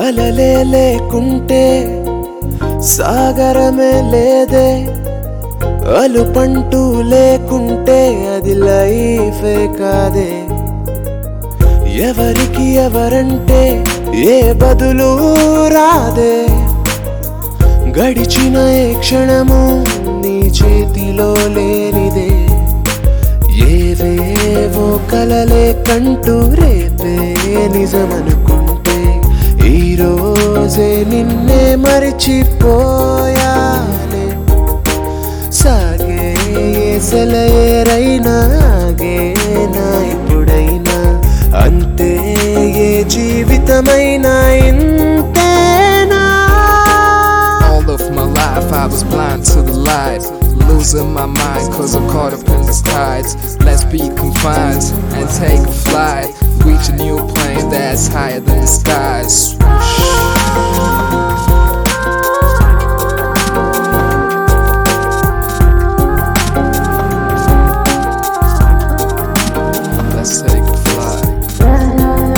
అలలే లేకుంటే సాగరమే లేదే అలుపంటూ లేకుంటే అది లైఫే కాదే ఎవరికి ఎవరంటే ఏ బదులు రాదే గడిచిన ఏ క్షణము నీ చేతిలో లేనిదే ఏవేవో కలలే కంటూ రేపే నిజమనుకుంటే ఈ రోజే నిన్నే మరిచిపోయానే సాగే సెలయేరైనా ఆగేనా ఇప్పుడైనా అంతే ఏ జీవితమైనా ఇంతేనా All of my life I was blind to the light. Losing my mind cause I'm caught up in the skies. Let's be confined and take a flight. Reach a new plane that's higher than the skies. Let's take a flight.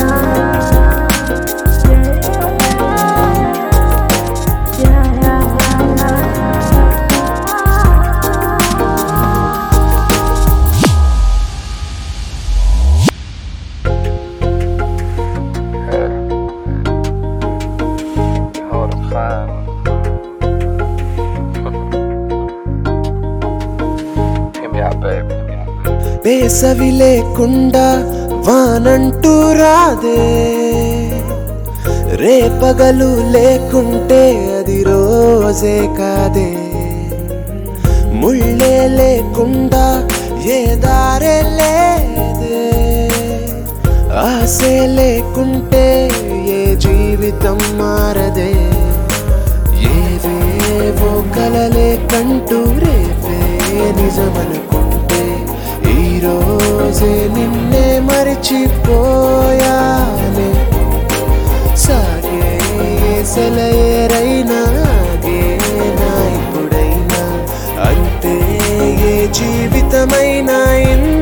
Hold on, fine. Hit me out, baby. Hit me out. వేసవి లేకుండా వానంటూ రాదే రేపగలు లేకుంటే అది రోజే కాదే ముళ్ళే లేకుండా ఏ దారే లేదే ఆశే లేకుంటే ఏ జీవితం మారదే ఏవేవో కలలే కంటూ రేపే నిజమనుకుంటే ఈ రోజే నిన్నే మరిచిపోయానే సాగే సెలయేరైనా ఆగేనా ఇప్పుడైనా అంతే ఏ జీవితమైనా ఇంత